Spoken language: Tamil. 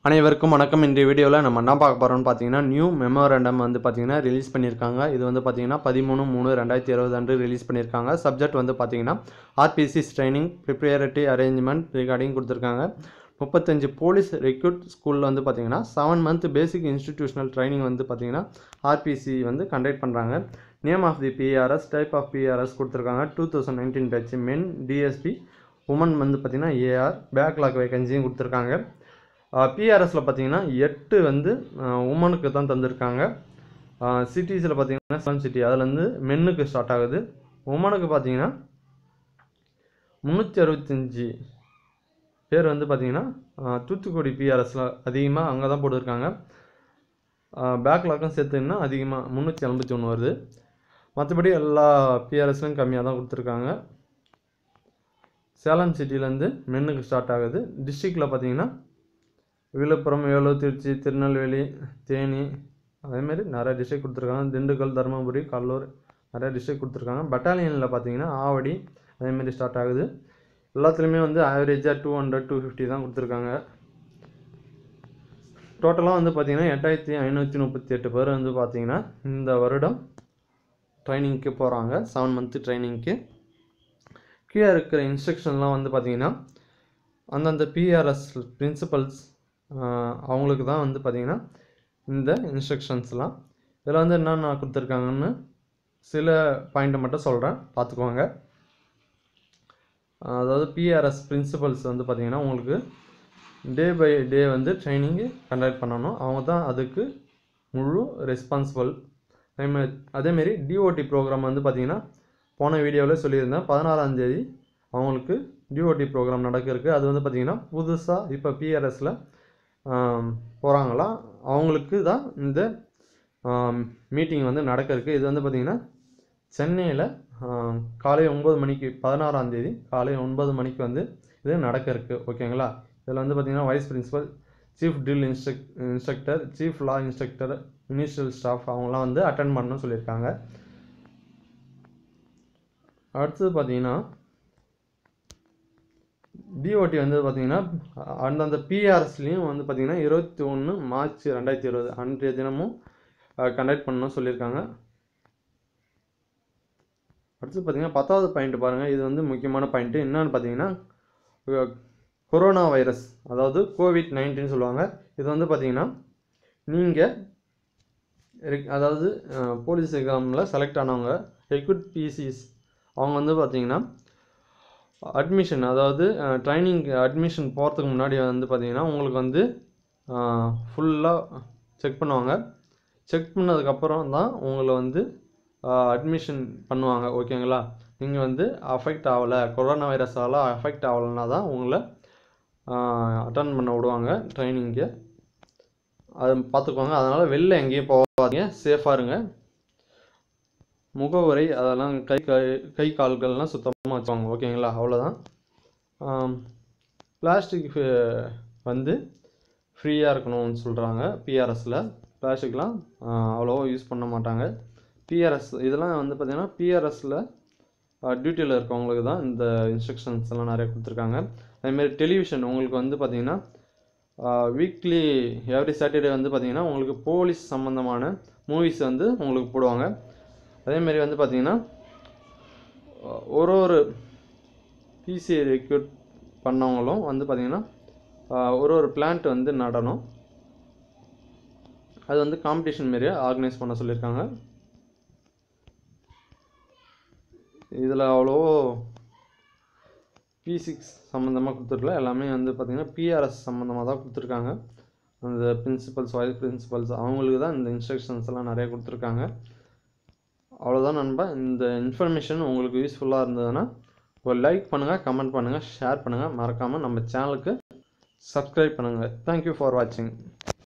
அனைவருக்கும் வணக்கம் இன்றைய வீடியோவில் நம்ம என்ன பார்க்க போகிறோம்னு பார்த்தீங்கன்னா நியூ மெமோரண்டம் வந்து பார்த்தீங்கன்னா ரிலீஸ் பண்ணியிருக்காங்க இது வந்து பார்த்தீங்கன்னா பதிமூணு மூணு ரெண்டாயிரத்தி இருபது அன்று ரிலீஸ் பண்ணியிருக்காங்க சப்ஜெக்ட் வந்து பார்த்தீங்கன்னா RPCs training preparatory arrangement regarding கொடுத்துருக்காங்க முப்பத்தஞ்சு போலீஸ் ரெக்ரூட் ஸ்கூலில் வந்து பார்த்தீங்கன்னா seven month basic institutional training வந்து பார்த்தீங்கன்னா ஆர்பிசி வந்து கண்டக்ட் பண்ணுறாங்க name of the PRS type of PRS கொடுத்துருக்காங்க two thousand nineteen batch men DSP woman வந்து பார்த்தீங்கன்னா ஏஆர் பேக்லாக் வேகன்சியும் கொடுத்துருக்காங்க பிஆர்எஸில் பார்த்தீங்கன்னா எட்டு வந்து உமனுக்கு தான் தந்திருக்காங்க சிட்டிஸில் பார்த்தீங்கன்னா செவன் சிட்டி அதுலேருந்து மென்னுக்கு ஸ்டார்ட் ஆகுது உமனுக்கு பார்த்தீங்கன்னா முந்நூற்றி அறுபத்தஞ்சி பேர் வந்து பார்த்தீங்கன்னா தூத்துக்குடி பிஆர்எஸில் அதிகமாக அங்கே தான் போட்டிருக்காங்க பேக்லாக்கும் சேர்த்துன்னா அதிகமாக முந்நூற்றி எண்பத்தி ஒன்று வருது மற்றபடி எல்லா பிஆர்எஸ்லையும் கம்மியாக தான் கொடுத்துருக்காங்க சேலம் சிட்டிலேருந்து மென்னுக்கு ஸ்டார்ட் ஆகுது டிஸ்ட்ரிக்டில் பார்த்தீங்கன்னா விழுப்புரம் வேலூர் திருச்சி திருநெல்வேலி தேனி அதேமாரி நிறைய டிஸ்ட்ரிக் கொடுத்துருக்காங்க திண்டுக்கல் தருமபுரி கடலூர் நிறைய டிஸ்ட்ரிக் கொடுத்துருக்காங்க பட்டாலியனில் பார்த்தீங்கன்னா ஆவடி அதேமாரி ஸ்டார்ட் ஆகுது எல்லாத்துலேயுமே வந்து ஆவரேஜாக டூ ஹண்ட்ரட் டூ ஃபிஃப்டி தான் கொடுத்துருக்காங்க டோட்டலாக வந்து பார்த்தீங்கன்னா எட்டாயிரத்தி ஐநூற்றி முப்பத்தி எட்டு பேர் வந்து பார்த்தீங்கன்னா இந்த வருடம் ட்ரைனிங்க்கு போகிறாங்க செவன் மந்த்து ட்ரைனிங்க்கு கீழே இருக்கிற இன்ஸ்ட்ரக்ஷன்லாம் வந்து பார்த்தீங்கன்னா அந்தந்த பிஆர்எஸ் பிரின்சிபல்ஸ் அவங்களுக்கு தான் வந்து பார்த்திங்கன்னா இந்த இன்ஸ்ட்ரக்ஷன்ஸ்லாம் இதில் வந்து என்னென்ன கொடுத்துருக்காங்கன்னு சில பாயிண்ட்டை மட்டும் சொல்கிறேன் பார்த்துக்கோங்க அதாவது பிஆர்எஸ் பிரின்சிபல்ஸ் வந்து பார்த்திங்கன்னா உங்களுக்கு டே பை டே வந்து ட்ரைனிங்கு கண்டக்ட் பண்ணணும் அவங்க தான் அதுக்கு முழு ரெஸ்பான்சிபிள் அதேமாதிரி அதேமாரி டிஓடி ப்ரோக்ராம் வந்து பார்த்திங்கன்னா போன வீடியோவில் சொல்லியிருந்தேன் பதினாறாம் தேதி அவங்களுக்கு டிஓடி ப்ரோக்ராம் நடக்க இருக்குது அது வந்து பார்த்திங்கன்னா புதுசாக இப்போ பிஆர்எஸில் போகிறாங்களா அவங்களுக்கு தான் இந்த மீட்டிங் வந்து நடக்க இருக்குது இது வந்து பார்த்திங்கன்னா சென்னையில் காலை ஒம்பது மணிக்கு பதினாறாம் தேதி காலை ஒன்பது மணிக்கு வந்து இது நடக்க இருக்குது ஓகேங்களா இதில் வந்து பார்த்திங்கன்னா vice principal chief drill instruct instructor chief law instructor ministerial staff அவங்களாம் வந்து அட்டன் பண்ணணும்னு சொல்லியிருக்காங்க அடுத்தது பார்த்தீங்கன்னா டிஓடி வந்து பார்த்தீங்கன்னா அந்தந்த பிஆர்எஸ்லேயும் வந்து பார்த்தீங்கன்னா இருபத்தி ஒன்று மார்ச் ரெண்டாயிரத்தி இருபது அன்றைய தினமும் கண்டக்ட் பண்ணணும்னு சொல்லியிருக்காங்க அடுத்து பார்த்தீங்கன்னா பத்தாவது பாயிண்ட் பாருங்கள் இது வந்து முக்கியமான பாயிண்ட்டு என்னன்னு பார்த்தீங்கன்னா கொரோனா வைரஸ் அதாவது கோவிட் நைன்டீன் சொல்லுவாங்க இது வந்து பார்த்தீங்கன்னா நீங்கள் அதாவது போலீஸ் எக்ஸாமில் செலக்ட் ஆனவங்க ரெக்ரூட் பிசிஸ் அவங்க வந்து பார்த்தீங்கன்னா அட்மிஷன் அதாவது ட்ரைனிங் அட்மிஷன் போகிறதுக்கு முன்னாடி வந்து பார்த்தீங்கன்னா உங்களுக்கு வந்து ஃபுல்லாக செக் பண்ணுவாங்க செக் பண்ணதுக்கப்புறம் தான் உங்களை வந்து அட்மிஷன் பண்ணுவாங்க ஓகேங்களா நீங்கள் வந்து அஃபெக்ட் ஆகலை கொரோனா வைரஸால் அஃபெக்ட் ஆகலைன்னா தான் உங்களை அட்டன் பண்ண விடுவாங்க ட்ரைனிங்கு அது பார்த்துக்கோங்க அதனால் வெளில எங்கேயும் போகாதீங்க சேஃபாக இருங்க முகவரை அதெல்லாம் கை கை கை கால்கள்லாம் சுத்தமாக வச்சுவாங்க ஓகேங்களா அவ்வளோதான் பிளாஸ்டிக் வந்து ஃப்ரீயாக இருக்கணும்னு சொல்கிறாங்க பிஆர்எஸில் பிளாஸ்டிக்லாம் அவ்வளோவா யூஸ் பண்ண மாட்டாங்க பிஆர்எஸ் இதெல்லாம் வந்து பார்த்திங்கன்னா பிஆர்எஸில் டியூட்டியில் இருக்கவங்களுக்கு தான் இந்த இன்ஸ்ட்ரக்ஷன்ஸ் எல்லாம் நிறைய கொடுத்துருக்காங்க அதேமாரி டெலிவிஷன் உங்களுக்கு வந்து பார்த்திங்கன்னா வீக்லி எவ்ரி சாட்டர்டே வந்து பார்த்திங்கன்னா உங்களுக்கு போலீஸ் சம்மந்தமான மூவிஸ் வந்து உங்களுக்கு போடுவாங்க அதேமாரி வந்து பார்த்திங்கன்னா ஒரு ஒரு பிசி ரெக்யூட் பண்ணவங்களும் வந்து பார்த்திங்கன்னா ஒரு ஒரு பிளான்ட் வந்து நடணும் அது வந்து காம்படிஷன் மாரியே ஆர்கனைஸ் பண்ண சொல்லியிருக்காங்க இதில் அவ்வளோ பி சிக்ஸ் சம்மந்தமாக கொடுத்துருக்கல எல்லாமே வந்து பார்த்திங்கன்னா பிஆர்எஸ் சம்மந்தமாக தான் கொடுத்துருக்காங்க அந்த பிரின்சிபல்ஸ் வைஸ் பிரின்சிபல்ஸ் அவங்களுக்கு தான் இந்த இன்ஸ்ட்ரக்ஷன்ஸ் எல்லாம் நிறைய கொடுத்துருக்காங்க அவ்வளோதான் நண்பா இந்த இன்ஃபர்மேஷன் உங்களுக்கு யூஸ்ஃபுல்லாக இருந்ததுன்னா ஒரு லைக் பண்ணுங்கள் கமெண்ட் பண்ணுங்கள் ஷேர் பண்ணுங்கள் மறக்காமல் நம்ம சேனலுக்கு சப்ஸ்கிரைப் பண்ணுங்கள் தேங்க்யூ ஃபார் வாட்சிங்